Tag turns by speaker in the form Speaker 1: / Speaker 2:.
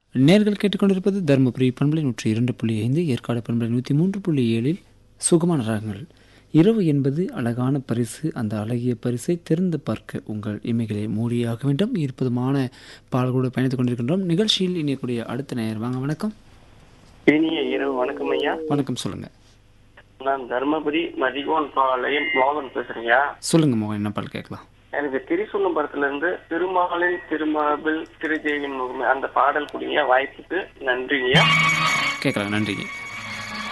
Speaker 1: நேர்கள் கேட்டுக்கொண்டிருப்பது தருமபுரி பண்பலை நூற்றி இரண்டு புள்ளி ஐந்து ஏற்காடு பண்பலை நூற்றி மூன்று புள்ளி ஏழில் சுகமான ராகங்கள் இரவு என்பது அழகான பரிசு அந்த அழகிய பரிசை திறந்து பார்க்க உங்கள் இமைகளை மூடியாக வேண்டும் இருப்பதுமான பாடல்களோடு பயணித்துக் கொண்டிருக்கின்றோம் நிகழ்ச்சியில் இணையக்கூடிய அடுத்த நேயர் வாங்க வணக்கம்
Speaker 2: இனிய இரவு வணக்கம் ஐயா
Speaker 1: வணக்கம் சொல்லுங்க
Speaker 2: நான் தர்மபுரி மதிகோன் பாளையம் மோகன் பேசுறேங்க
Speaker 1: சொல்லுங்க மோகன் என்ன பாடல் கேட்கலாம்
Speaker 2: எனக்கு திரிசூலம் படத்துல இருந்து திருமாலின் திருமாபில் திருஜெயின் முகமே அந்த பாடல் கூடிய வாய்ப்புக்கு நன்றிங்கய்யா
Speaker 1: கேட்கலாம் நன்றிங்க